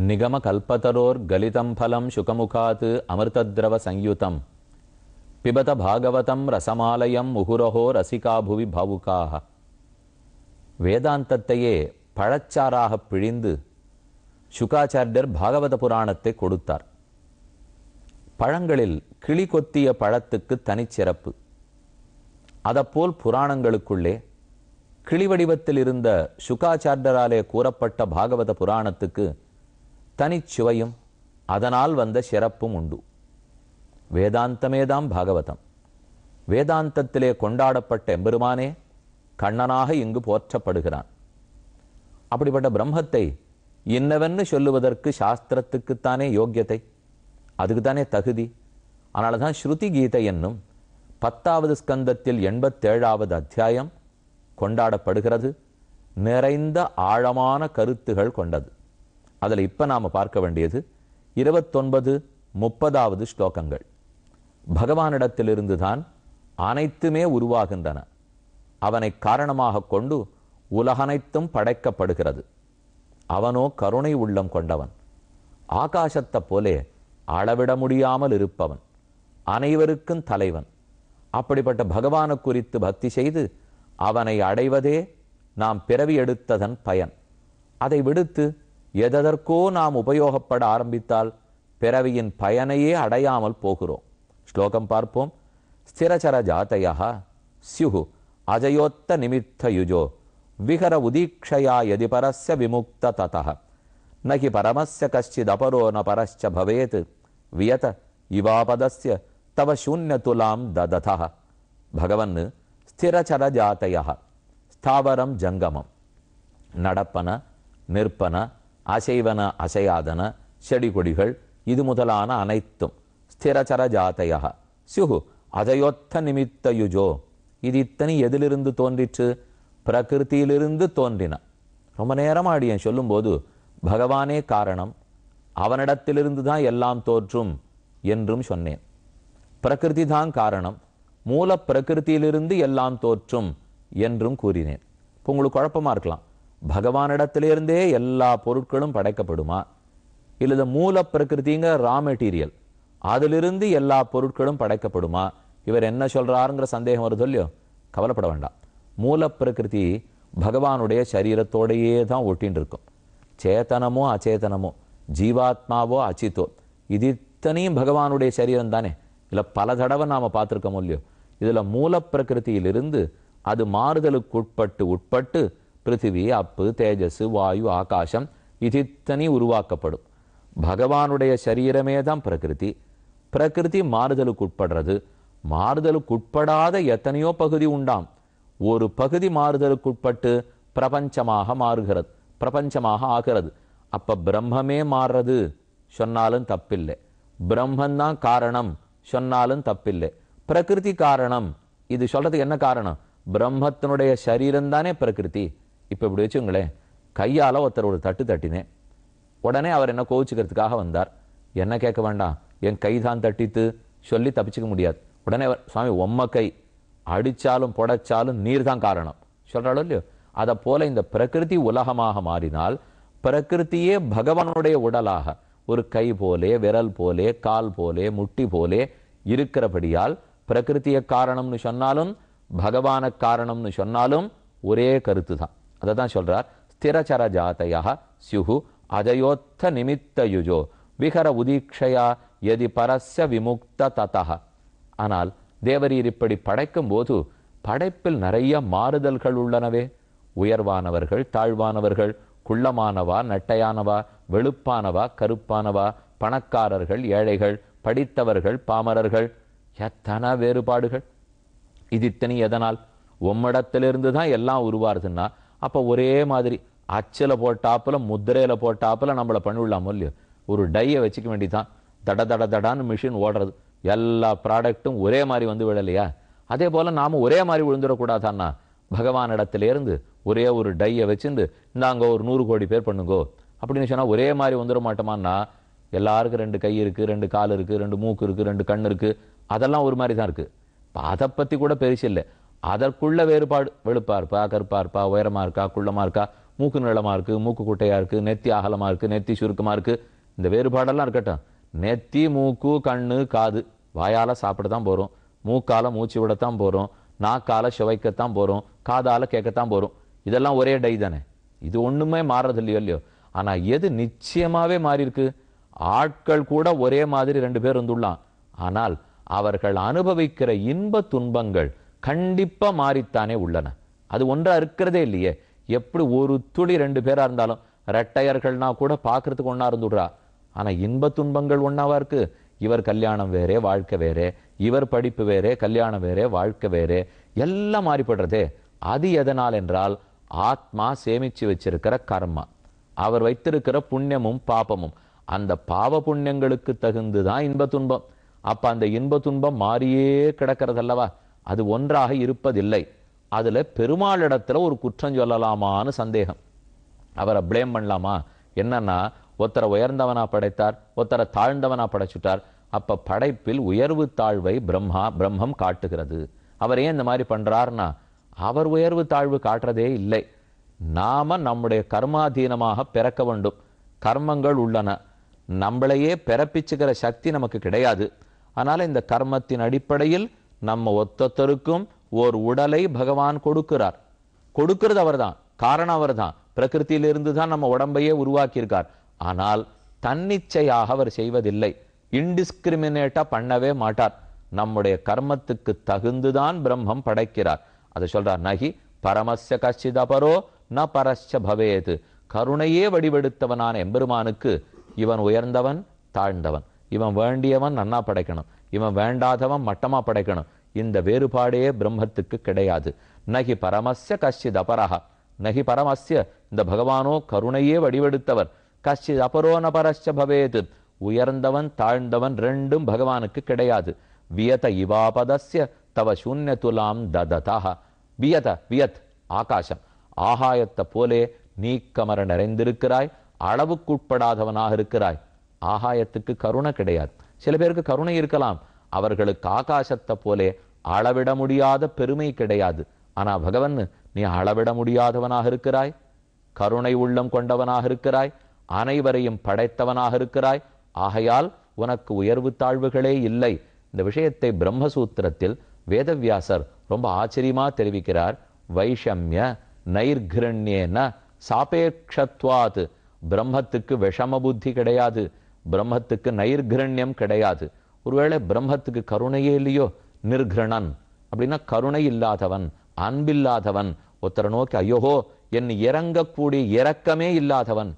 நிகம கல்பதரோர் கலிதம் ஃபலம் சுகமுகாத் அமிர்தத்ரவ சயுதம் பிபத பாகவதம் ரசமாலயம் முகுரஹோ ரசிகா புவி பாவுகாக வேதாந்தத்தையே பழச்சாறாக பிழிந்து சுகாச்சாரியர் பாகவத புராணத்தை கொடுத்தார் பழங்களில் கிளி கொத்திய பழத்துக்கு தனிச்சிறப்பு அதப்போல் புராணங்களுக்குள்ளே கிளி வடிவத்தில் இருந்த சுகாச்சாரியராலே கூறப்பட்ட பாகவத புராணத்துக்கு தனிச்சுவையும் அதனால் வந்த சிறப்பும் உண்டு வேதாந்தமேதாம் பாகவதம் வேதாந்தத்திலே கொண்டாடப்பட்ட எம்பெருமானே கண்ணனாக இங்கு போற்றப்படுகிறான் அப்படிப்பட்ட பிரம்மத்தை இன்னவென்னு சொல்லுவதற்கு சாஸ்திரத்துக்குத்தானே யோக்கியத்தை அதுக்குத்தானே தகுதி அதனால தான் ஸ்ருதி கீதை என்னும் பத்தாவது ஸ்கந்தத்தில் எண்பத்தேழாவது அத்தியாயம் கொண்டாடப்படுகிறது நிறைந்த ஆழமான கருத்துகள் கொண்டது அதில் இப்போ நாம் பார்க்க வேண்டியது இருபத்தொன்பது முப்பதாவது ஸ்லோகங்கள் பகவானிடத்திலிருந்து தான் அனைத்துமே உருவாகின்றன அவனை காரணமாக கொண்டு உலகனைத்தும் படைக்கப்படுகிறது அவனோ கருணை உள்ளம் கொண்டவன் ஆகாசத்தை போலே அளவிட முடியாமல் இருப்பவன் அனைவருக்கும் தலைவன் அப்படிப்பட்ட பகவானு குறித்து பக்தி செய்து அவனை அடைவதே நாம் பிறவி எடுத்ததன் பயன் அதை விடுத்து எதற்கோ நாம் உபயோகப்பட ஆரம்பித்தால் பிறவியின் பயனையே அடையாமல் போகிறோம் ஸ்லோகம் பார்ப்போம் ஸ்திரச்சர ஜாத்தையா ஸ்யுஹு அஜயோத்த நிமித்த யுஜோ விஹர உதீக்ஷயா யதி பரஸ்ய விமுக்த ததः நகி பரமஸ்ய கஷ்டித் அபரோ ந பரஸ்ச பவேத் வியத இவாபதஸ்ய தவ சூன்யதுலாம் தததः பகவன் ஸ்திரச்சர ஜாத்தையா ஸ்தாவரம் ஜங்கமம் நடப்பன நிற்பன அசைவன அசையாதன செடி கொடிகள் இது முதலான அனைத்தும் ஸ்திரச்சர ஜாத்தையா சியுஹு அஜயோத்த நிமித்த யுஜோ இது இத்தனை எதிலிருந்து தோன்றிற்று பிரகிருத்தியிலிருந்து தோன்றின ரொம்ப நேரமா அடியன் சொல்லும்போது பகவானே காரணம் அவனிடத்திலிருந்து தான் எல்லாம் தோற்றும் என்றும் சொன்னேன் பிரகிருதி தான் காரணம் மூல பிரகிருத்தியிலிருந்து எல்லாம் தோற்றும் என்றும் கூறினேன் இப்போ உங்களுக்கு குழப்பமா இருக்கலாம் பகவானிடத்திலிருந்தே எல்லா பொருட்களும் படைக்கப்படுமா இல்லது மூல பிரகிருதிங்க ரா மெட்டீரியல் அதிலிருந்து எல்லா பொருட்களும் படைக்கப்படுமா இவர் என்ன சொல்றாருங்கிற சந்தேகம் வருது இல்லையோ கவலைப்பட வேண்டாம் மூல பிரகிருதி பகவானுடைய சரீரத்தோடையே தான் ஒட்டின்னு இருக்கும் சேத்தனமோ அச்சேதனமோ ஜீவாத்மாவோ அச்சித்தோ இது இத்தனையும் பகவானுடைய சரீரம் தானே இல்லை பல தடவை நாம் பார்த்துருக்கோம் இல்லையோ இதில் மூல பிரகிருதியிலிருந்து அது மாறுதலுக்கு உட்பட்டு உட்பட்டு பிருத்திவி அப்பு தேஜஸ் வாயு ஆகாசம் இது இத்தனை உருவாக்கப்படும் பகவானுடைய சரீரமே தான் பிரகிருதி பிரகிருதி மாறுதலுக்கு உட்படுறது மாறுதலுக்கு உட்படாத எத்தனையோ பகுதி உண்டாம் ஒரு பகுதி மாறுதலுக்கு உட்பட்டு பிரபஞ்சமாக மாறுகிறது பிரபஞ்சமாக ஆகிறது அப்ப பிரம்மமே மாறுறது சொன்னாலும் தப்பில்லை பிரம்மன் காரணம் சொன்னாலும் தப்பில்லை பிரகிருதி காரணம் இது சொல்றதுக்கு என்ன காரணம் பிரம்மத்தினுடைய சரீரம் தானே பிரகிருதி இப்ப இப்படி வச்சுங்களேன் கையால ஒருத்தர் ஒரு தட்டு தட்டினேன் உடனே அவர் என்ன கோவிச்சுக்கிறதுக்காக வந்தார் என்ன கேட்க வேண்டாம் என் கை தான் தட்டித்து சொல்லி தப்பிச்சுக்க முடியாது உடனே அவர், சுவாமி உம்ம கை அடிச்சாலும் புடைச்சாலும் நீர் தான் காரணம் சொல்றாளோ இல்லையோ அதை போல இந்த பிரகிருதி உலகமாக மாறினால் பிரகிருதியே பகவானுடைய உடலாக ஒரு கை போலே விரல் போலே கால் போலே முட்டி போலே இருக்கிறபடியால் பிரகிருதிய காரணம்னு சொன்னாலும் பகவான காரணம்னு சொன்னாலும் ஒரே கருத்து தான் அதை தான் சொல்றார் ஸ்திரச்சர ஜாத்தையா சியுஹு அஜயோத்த நிமித்த யுஜோ விஹர உதீக்ஷயா எதி பரஸ்ய விமுக்த ததः ஆனால் தேவரீர் இப்படி படைக்கும் போது படைப்பில் நிறைய மாறுதல்கள் உள்ளனவே உயர்வானவர்கள் தாழ்வானவர்கள் குள்ளமானவா நட்டையானவா வெளுப்பானவா கருப்பானவா பணக்காரர்கள் ஏழைகள் படித்தவர்கள் பாமரர்கள் எத்தனை வேறுபாடுகள் இது இத்தனை எதனால் உம்மிடத்திலிருந்து தான் எல்லாம் உருவாருதுன்னா அப்போ ஒரே மாதிரி அச்சில் போட்டாப்புல முத்திரையில போட்டாப்புல நம்மளை பண்ணிவிடலாம் இல்லையோ ஒரு டையை வச்சுக்க வேண்டியதான் தட தட தடான்னு மிஷின் ஓடுறது எல்லா ப்ராடக்ட்டும் ஒரே மாதிரி வந்து விழலையா அதே போல நாம ஒரே மாதிரி விழுந்துடக்கூடாதான்னா பகவானிடத்திலேருந்து ஒரே ஒரு டையை வச்சுட்டு இந்தாங்க ஒரு நூறு கோடி பேர் பண்ணுங்கோ அப்படின்னு சொன்னா ஒரே மாதிரி வந்துட மாட்டோமான்னா எல்லாருக்கும் ரெண்டு கை இருக்கு ரெண்டு கால் இருக்கு ரெண்டு மூக்கு இருக்கு ரெண்டு கண் இருக்கு அதெல்லாம் ஒரு மாதிரி தான் இருக்கு இப்போ அதை பத்தி கூட பெருசு இல்லை அதற்குள்ள வேறுபாடு வெளுப்பா இருப்பா கருப்பா இருப்பா உயரமா இருக்கா குள்ளமா இருக்கா மூக்கு நீளமா இருக்கு மூக்கு குட்டையா இருக்கு நெத்தி அகலமா இருக்கு நெத்தி சுருக்கமா இருக்கு இந்த வேறுபாடெல்லாம் இருக்கட்டும் நெத்தி மூக்கு கண்ணு காது வாயால சாப்பிட தான் போறோம் மூக்கால மூச்சு விடத்தான் போறோம் நாக்கால சுவைக்கத்தான் போறோம் காதால கேட்கத்தான் போறோம் இதெல்லாம் ஒரே டை தானே இது ஒண்ணுமே மாறுறது இல்லையோ இல்லையோ ஆனா எது நிச்சயமாவே மாறி இருக்கு ஆட்கள் கூட ஒரே மாதிரி ரெண்டு பேர் வந்துள்ளான் ஆனால் அவர்கள் அனுபவிக்கிற இன்ப துன்பங்கள் கண்டிப்பா மாறித்தானே உள்ளன அது ஒன்றா இருக்கிறதே இல்லையே எப்படி ஒரு துளி ரெண்டு பேரா இருந்தாலும் ரெட்டையர்கள்னா கூட பார்க்கறதுக்கு ஒண்ணா இருந்துடுறா ஆனா இன்ப துன்பங்கள் ஒண்ணாவா இருக்கு இவர் கல்யாணம் வேறே வாழ்க்கை வேறே இவர் படிப்பு வேறே கல்யாணம் வேறே வாழ்க்கை வேறே எல்லாம் மாறிப்படுறதே அது எதனால் என்றால் ஆத்மா சேமிச்சு வச்சிருக்கிற கர்மா அவர் வைத்திருக்கிற புண்ணியமும் பாபமும் அந்த பாவ புண்ணியங்களுக்கு தகுந்துதான் இன்ப துன்பம் அப்ப அந்த இன்ப துன்பம் மாறியே கிடக்கிறதல்லவா அது ஒன்றாக இருப்பதில்லை அதுல பெருமாளிடத்துல ஒரு குற்றம் சொல்லலாமான்னு சந்தேகம் அவரை ப்ளேம் பண்ணலாமா என்னன்னா ஒருத்தரை உயர்ந்தவனா படைத்தார் ஒருத்தரை தாழ்ந்தவனா படைச்சுட்டார் அப்ப படைப்பில் உயர்வு தாழ்வை பிரம்மா பிரம்மம் காட்டுகிறது அவர் ஏன் இந்த மாதிரி பண்றாருன்னா அவர் உயர்வு தாழ்வு காட்டுறதே இல்லை நாம நம்முடைய கர்மாதீனமாக பிறக்க வேண்டும் கர்மங்கள் உள்ளன நம்மளையே பிறப்பிச்சுக்கிற சக்தி நமக்கு கிடையாது அதனால இந்த கர்மத்தின் அடிப்படையில் நம்ம ஒத்தொத்தருக்கும் ஓர் உடலை பகவான் கொடுக்கிறார் கொடுக்கிறது அவர்தான் காரணம் அவர்தான் பிரகிருத்தியிலிருந்து தான் நம்ம உடம்பையே உருவாக்கியிருக்கார் ஆனால் தன்னிச்சையாக அவர் செய்வதில்லை இன்டிஸ்கிரிமினேட்டா பண்ணவே மாட்டார் நம்முடைய கர்மத்துக்கு தகுந்துதான் பிரம்மம் படைக்கிறார் அதை சொல்றார் நகி பரமஸ்ய கஷ்டித் அபரோ ந பரஸ்ய பவேத் கருணையே வடிவெடுத்தவனான எம்பெருமானுக்கு இவன் உயர்ந்தவன் தாழ்ந்தவன் இவன் வேண்டியவன் நன்னா படைக்கணும் இவன் வேண்டாதவன் மட்டமா படைக்கணும் இந்த வேறுபாடே பிரம்மத்துக்கு கிடையாது நகி பரமஸ்ய கஷ்டித் அபரஹ நகி பரமஸ்ய இந்த பகவானோ கருணையே வடிவெடுத்தவர் கஷ்டித் அபரோ ந பரஸ்ய பவேத் உயர்ந்தவன் தாழ்ந்தவன் ரெண்டும் பகவானுக்கு கிடையாது வியத இவாபதஸ்ய தவ சூன்ய துலாம் தததா வியத வியத் ஆகாசம் ஆகாயத்தை போலே நீக்கமர நிறைந்திருக்கிறாய் அளவுக்குட்படாதவனாக இருக்கிறாய் ஆகாயத்துக்கு கருணை கிடையாது சில பேருக்கு கருணை இருக்கலாம் அவர்களுக்கு ஆகாசத்தை போலே அளவிட முடியாத பெருமை கிடையாது ஆனா பகவன் நீ அளவிட முடியாதவனாக இருக்கிறாய் கருணை உள்ளம் கொண்டவனாக இருக்கிறாய் அனைவரையும் படைத்தவனாக இருக்கிறாய் ஆகையால் உனக்கு உயர்வு தாழ்வுகளே இல்லை இந்த விஷயத்தை பிரம்மசூத்திரத்தில் வேதவியாசர் ரொம்ப ஆச்சரியமா தெரிவிக்கிறார் வைஷமிய நைர்கிரண்யேன சாபேக்ஷத்வாத் பிரம்மத்துக்கு விஷம புத்தி கிடையாது பிரம்மத்துக்கு நைர்கிரண்யம் கிடையாது ஒருவேளை பிரம்மத்துக்கு கருணையே இல்லையோ நிர்கிரணன் அப்படின்னா கருணை இல்லாதவன் அன்பில்லாதவன் ஒருத்தரை நோக்கி ஐயோஹோ என் இறங்கக்கூடிய இரக்கமே இல்லாதவன்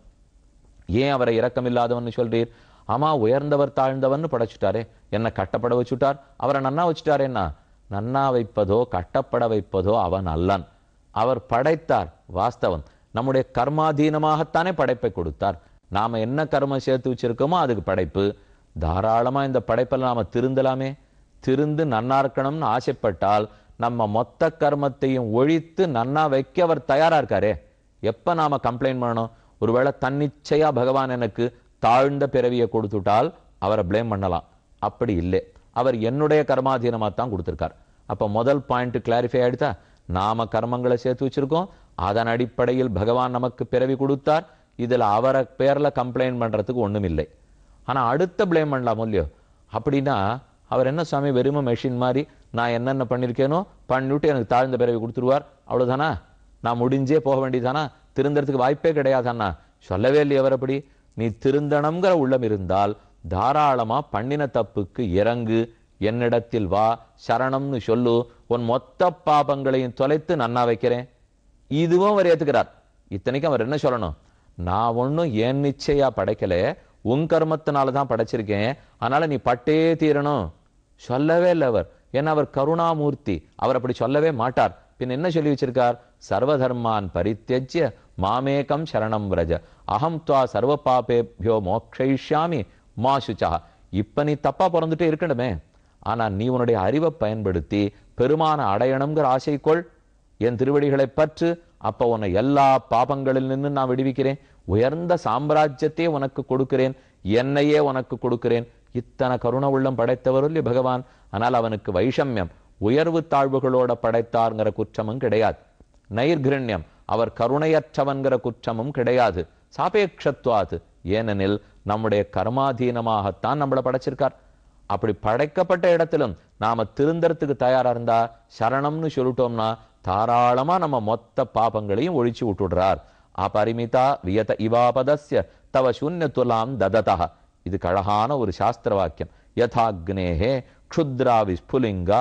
ஏன் அவரை இரக்கம் இல்லாதவன் சொல்றீர் ஆமா உயர்ந்தவர் தாழ்ந்தவன் படைச்சுட்டாரே என்ன கட்டப்பட வச்சுட்டார் அவரை நன்னா வச்சுட்டாரேன்னா நன்னா வைப்பதோ கட்டப்பட வைப்பதோ அவன் அல்லன் அவர் படைத்தார் வாஸ்தவன் நம்முடைய கர்மாதீனமாகத்தானே படைப்பை கொடுத்தார் நாம என்ன கர்மம் சேர்த்து வச்சிருக்கோமோ அதுக்கு படைப்பு தாராளமா இந்த படைப்பில் நாம திருந்தலாமே திருந்து நன்னா இருக்கணும்னு ஆசைப்பட்டால் நம்ம மொத்த கர்மத்தையும் ஒழித்து நன்னா வைக்க அவர் தயாரா இருக்காரே எப்ப நாம கம்ப்ளைண்ட் பண்ணணும் ஒருவேளை தன்னிச்சையா பகவான் எனக்கு தாழ்ந்த பிறவியை கொடுத்துட்டால் அவரை ப்ளேம் பண்ணலாம் அப்படி இல்லை அவர் என்னுடைய கர்மாதீனமா தான் கொடுத்திருக்கார் அப்ப முதல் பாயிண்ட் கிளாரிஃபை ஆயிடுதா நாம கர்மங்களை சேர்த்து வச்சிருக்கோம் அதன் அடிப்படையில் பகவான் நமக்கு பிறவி கொடுத்தார் இதுல அவரை பேர்ல கம்ப்ளைண்ட் பண்றதுக்கு ஒண்ணும் இல்லை ஆனா அடுத்த ப்ளேம் பண்ணலாம் இல்லையோ அப்படின்னா அவர் என்ன சுவாமி வெறும மெஷின் மாதிரி நான் என்னென்ன பண்ணிருக்கேனோ பண்ணிவிட்டு எனக்கு தாழ்ந்த பிறவி கொடுத்துருவார் அவ்வளவுதானா நான் முடிஞ்சே போக வேண்டியதானா திருந்தறதுக்கு வாய்ப்பே கிடையாதானா சொல்லவே இல்லையே அவர் அப்படி நீ திருந்தனம்ங்கிற உள்ளம் இருந்தால் தாராளமா பண்ணின தப்புக்கு இறங்கு என்னிடத்தில் வா சரணம்னு சொல்லு உன் மொத்த பாபங்களையும் தொலைத்து நன்னா வைக்கிறேன் இதுவும் அவர் ஏத்துக்கிறார் இத்தனைக்கும் அவர் என்ன சொல்லணும் நான் ஒண்ணும் என் நிச்சயா படைக்கல உன் கர்மத்தினால தான் படைச்சிருக்கேன் அதனால நீ பட்டே தீரணும் சொல்லவே இல்லை அவர் ஏன்னா அவர் கருணாமூர்த்தி அவர் அப்படி சொல்லவே மாட்டார் பின் என்ன சொல்லி வச்சிருக்கார் சர்வதர்மான் பரித்தியஜ்ய மாமேகம் சரணம் விரஜ அகம் துவா சர்வ பாபேபியோ மோக்ஷயிஷ்யாமி மா சுச்சா இப்ப நீ தப்பா பிறந்துட்டே இருக்கணுமே ஆனா நீ உன்னுடைய அறிவை பயன்படுத்தி பெருமான அடையணுங்கிற ஆசைக்கொள் என் திருவடிகளை பற்று அப்ப உன்னை எல்லா பாபங்களில் நின்று நான் விடுவிக்கிறேன் உயர்ந்த சாம்ராஜ்யத்தையே உனக்கு கொடுக்கிறேன் என்னையே உனக்கு கொடுக்கிறேன் இத்தனை கருண உள்ளம் படைத்தவர் இல்லையா பகவான் ஆனால் அவனுக்கு வைஷமியம் உயர்வு தாழ்வுகளோட படைத்தார்ங்கிற குற்றமும் கிடையாது நைர்கிரண்யம் அவர் கருணையற்றவன்கிற குற்றமும் கிடையாது சாபேக்ஷத்வாது ஏனெனில் நம்முடைய கர்மாதீனமாகத்தான் நம்மளை படைச்சிருக்கார் அப்படி படைக்கப்பட்ட இடத்திலும் நாம திருந்தறதுக்கு தயாரா இருந்தா சரணம்னு சொல்லிட்டோம்னா தாராளமா நம்ம மொத்த பாபங்களையும் ஒழிச்சு விட்டுடுறார் அபரிமிதா வியத இவாபதஸ்ய தவ சூன்ய துலாம் தததா இது அழகான ஒரு சாஸ்திர வாக்கியம் யதாக்னேஹே க்ஷுத்ரா விஸ்புலிங்கா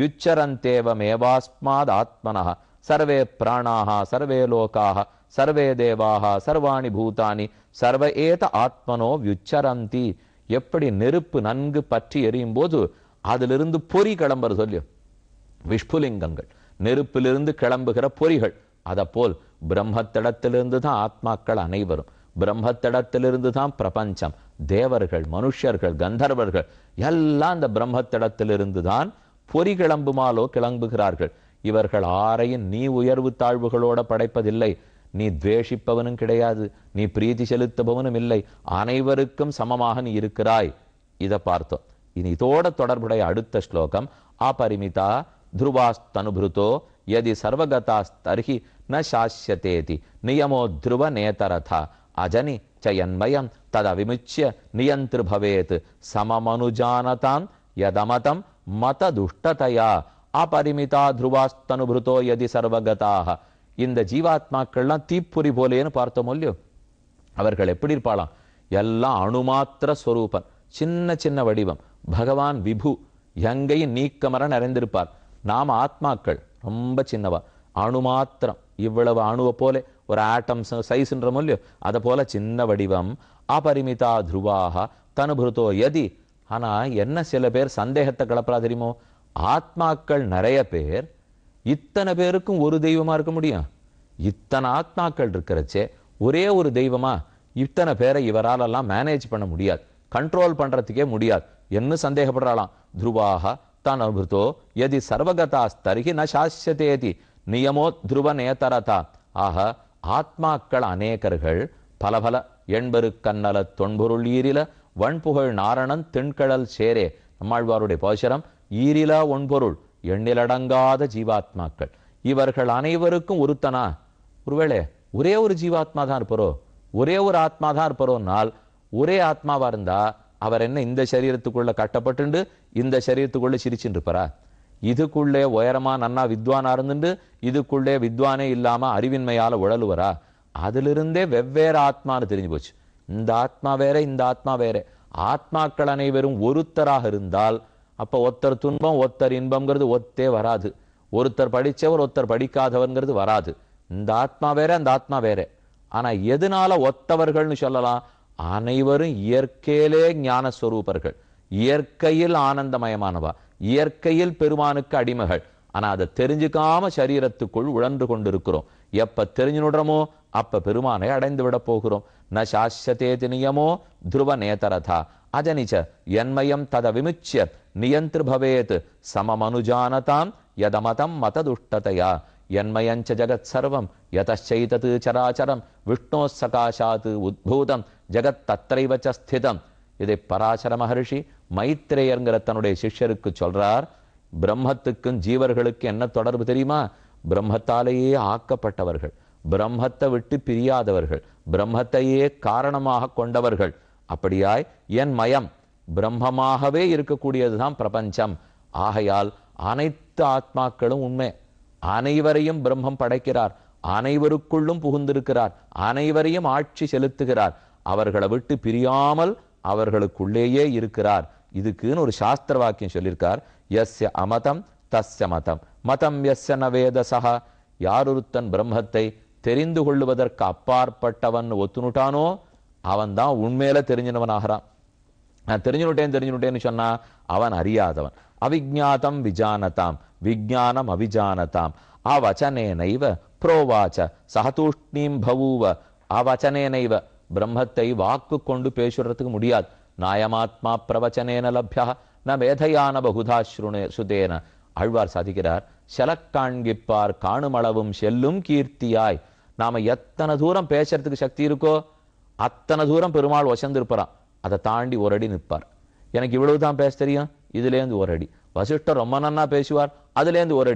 வியுச்சரந்தேவமேவாஸ்மாத் ஆத்மனः சர்வே பிராணாः சர்வே லோகாः சர்வே தேவாः சர்வாணி பூதானி சர்வ ஏத ஆத்மனோ வியுச்சரந்தி எப்படி நெருப்பு நன்கு பற்றி எரியும் போது அதிலிருந்து பொறி கிளம்புற சொல்லியோ விஷ்புலிங்கங்கள் நெருப்பிலிருந்து கிளம்புகிற பொறிகள் அதப்போல் பிரம்மத்திடத்திலிருந்து தான் ஆத்மாக்கள் அனைவரும் பிரம்மத்திடத்திலிருந்து தான் பிரபஞ்சம் தேவர்கள் மனுஷர்கள் கந்தர்வர்கள் எல்லாம் அந்த பிரம்மத்திடத்திலிருந்து தான் பொறி கிளம்புமாலோ கிளம்புகிறார்கள் இவர்கள் ஆரையும் நீ உயர்வு தாழ்வுகளோட படைப்பதில்லை நீ துவேஷிப்பவனும் கிடையாது நீ பிரீத்தி செலுத்துபவனும் இல்லை அனைவருக்கும் சமமாக நீ இருக்கிறாய் இதை பார்த்தோம் இனி இதோட தொடர்புடைய அடுத்த ஸ்லோகம் அபரிமிதா த்ருவாஸ்தனுபிருத்தோ யதி சர்வகதாஸ்தர்ஹி ந சாஸ்யதேதி நியமோ த்ருவ நேதரதா அஜனி சயன்மயம் ததவிமுச்சிய நியந்திரு பவேத் சமமனுஜானதாம் யதமதம் மததுஷ்டதயா அபரிமிதா த்ருவாஸ்தனுபிருத்தோ யதி சர்வகதாக இந்த ஜீவாத்மாக்கள்லாம் தீப்பொறி போலேன்னு பார்த்தோம் இல்லையோ அவர்கள் எப்படி இருப்பாளாம் எல்லாம் அணுமாத்திர ஸ்வரூபன் சின்ன சின்ன வடிவம் பகவான் விபு எங்கேயும் நீக்கமர நிறைந்திருப்பார் நாம ஆத்மாக்கள் ரொம்ப சின்னவா அணுமாத்திரம் இவ்வளவு அணுவை போல ஒரு ஆட்டம் சைஸ்ன்ற இல்லையோ அதை போல சின்ன வடிவம் அபரிமிதா துருவாக தனுபிருத்தோ எதி ஆனா என்ன சில பேர் சந்தேகத்தை கிளப்புறா தெரியுமோ ஆத்மாக்கள் நிறைய பேர் இத்தனை பேருக்கும் ஒரு தெய்வமா இருக்க முடியும் இத்தனை ஆத்மாக்கள் இருக்கிறச்சே ஒரே ஒரு தெய்வமா இத்தனை பேரை இவரால் எல்லாம் மேனேஜ் பண்ண முடியாது கண்ட்ரோல் பண்றதுக்கே முடியாது என்ன சந்தேகப்படுறாளாம் துருவாக தான் அனுபுத்தோ எதி சர்வகதாஸ்தருகி ந சாஸ்யதேதி நியமோ துருவ நேதரதா ஆக ஆத்மாக்கள் அநேகர்கள் பல பல எண்பரு கண்ணல தொன்பொருள் ஈரில வண்புகழ் நாரணன் தென்கடல் சேரே நம்மாழ்வாருடைய போஷரம் ஈரில ஒன்பொருள் எண்ணிலடங்காத ஜீவாத்மாக்கள் இவர்கள் அனைவருக்கும் ஒருத்தனா ஒருவேளை ஒரே ஒரு ஜீவாத்மா தான் இருப்பாரோ ஒரே ஒரு ஆத்மா தான் இருப்பாரோனால் ஒரே ஆத்மாவா இருந்தா அவர் என்ன இந்த சரீரத்துக்குள்ள கட்டப்பட்டுண்டு இந்த சரீரத்துக்குள்ள சிரிச்சுட்டு இருப்பாரா இதுக்குள்ளே உயரமா நன்னா வித்வானா இருந்துட்டு இதுக்குள்ளே வித்வானே இல்லாம அறிவின்மையால உழலுவரா அதிலிருந்தே வெவ்வேறு ஆத்மான்னு தெரிஞ்சு போச்சு இந்த ஆத்மா வேற இந்த ஆத்மா வேற ஆத்மாக்கள் அனைவரும் ஒருத்தராக இருந்தால் அப்ப ஒருத்தர் துன்பம் ஒருத்தர் இன்பம்ங்கிறது ஒத்தே வராது ஒருத்தர் படிச்சவர் ஒருத்தர் படிக்காதவர்ங்கிறது வராது இந்த ஆத்மா வேற அந்த ஆத்மா வேற ஆனா எதனால ஒத்தவர்கள்னு சொல்லலாம் அனைவரும் இயற்கையிலே ஞான ஸ்வரூபர்கள் இயற்கையில் ஆனந்தமயமானவா இயற்கையில் பெருமானுக்கு அடிமைகள் ஆனா அதை தெரிஞ்சுக்காம சரீரத்துக்குள் உழன்று கொண்டிருக்கிறோம் எப்ப தெரிஞ்சுடுறோமோ அப்ப பெருமானை அடைந்து விட போகிறோம் ந சாஸ்யதேதி நியமோ துருவ நேதரதா அஜனிச்ச என்மயம் தத விமுச்சிய நியந்திரு பவேத் சமமனுஜானதாம் யதமதம் மததுஷ்டதையா என்மயஞ்ச ஜகத் சர்வம் யதச்சைதத் சராச்சரம் விஷ்ணோ சகாசாத் உத்பூதம் ஜகத் தத்ரைவ ச ஸ்திதம் இதை பராசர மகர்ஷி மைத்ரேயர்ங்கிற தன்னுடைய சிஷ்யருக்கு சொல்றார் பிரம்மத்துக்கும் ஜீவர்களுக்கு என்ன தொடர்பு தெரியுமா பிரம்மத்தாலேயே ஆக்கப்பட்டவர்கள் பிரம்மத்தை விட்டு பிரியாதவர்கள் பிரம்மத்தையே காரணமாக கொண்டவர்கள் அப்படியாய் என் மயம் பிரம்மமாகவே இருக்கக்கூடியதுதான் பிரபஞ்சம் ஆகையால் அனைத்து ஆத்மாக்களும் உண்மை அனைவரையும் பிரம்மம் படைக்கிறார் அனைவருக்குள்ளும் புகுந்திருக்கிறார் அனைவரையும் ஆட்சி செலுத்துகிறார் அவர்களை விட்டு பிரியாமல் அவர்களுக்குள்ளேயே இருக்கிறார் இதுக்குன்னு ஒரு சாஸ்திர வாக்கியம் சொல்லியிருக்கார் எஸ்ய அமதம் தஸ்ய மதம் மதம் எஸ்ய நவேதசா யாரொருத்தன் பிரம்மத்தை தெரிந்து கொள்ளுவதற்கு அப்பாற்பட்டவன் ஒத்துனுட்டானோ அவன் தான் உண்மையில தெரிஞ்சவன் ஆகிறான் நான் தெரிஞ்சுனுட்டேன் தெரிஞ்சுனுட்டேன்னு சொன்னா அவன் அறியாதவன் அவிஜாத்தம் விஜானதாம் விஜானம் அவிஜானதாம் அவச்சனேனைவ புரோவாச்ச சகதூஷ்ணீம் பவூவ அவச்சனேனைவ பிரம்மத்தை வாக்கு கொண்டு பேசுறதுக்கு முடியாது நாயமாத்மா பிரவச்சனேன லப்யா ந மேதையான பகுதா ஸ்ருணே சுதேன ஆழ்வார் சாதிக்கிறார் செலக்காண்கிப்பார் காணுமளவும் செல்லும் கீர்த்தியாய் நாம எத்தனை தூரம் பேசுறதுக்கு சக்தி இருக்கோ அத்தனை தூரம் பெருமாள் வசந்திருப்பாராம் அதை தாண்டி ஒரு அடி நிற்பார் எனக்கு இவ்வளவுதான் பேச தெரியும் இதுலேருந்து ஒரு அடி வசிஷ்டர் ரொம்ப நன்னா பேசுவார் அதுலேருந்து ஒரு அடி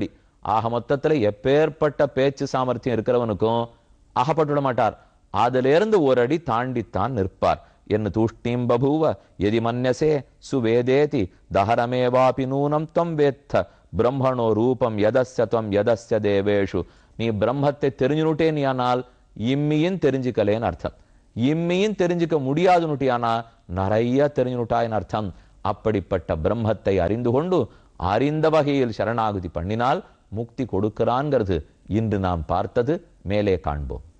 ஆக மொத்தத்துல எப்பேற்பட்ட பேச்சு சாமர்த்தியம் இருக்கிறவனுக்கும் அகப்பட்டுவிட மாட்டார் அதிலிருந்து ஒரு அடி தாண்டித்தான் நிற்பார் என்ன தூஷ்ணீம் பபூவ எதி மன்யசே சுவேதேதி தஹரமேவாபி நூனம் தம் வேத்த பிரம்மணோ ரூபம் எதஸ்ய துவம் எதஸ்ய தேவேஷு நீ பிரம்மத்தை தெரிஞ்சுனுட்டேனியானால் இம்மியும் தெரிஞ்சுக்கலேன்னு அர்த்தம் இம்மியும் தெரிஞ்சுக்க முடியாதுனுட்டியானா நிறைய தெரிஞ்சுனுட்டாயின் அர்த்தம் அப்படிப்பட்ட பிரம்மத்தை அறிந்து கொண்டு அறிந்த வகையில் சரணாகுதி பண்ணினால் முக்தி கொடுக்கிறான்ங்கிறது இன்று நாம் பார்த்தது மேலே காண்போம்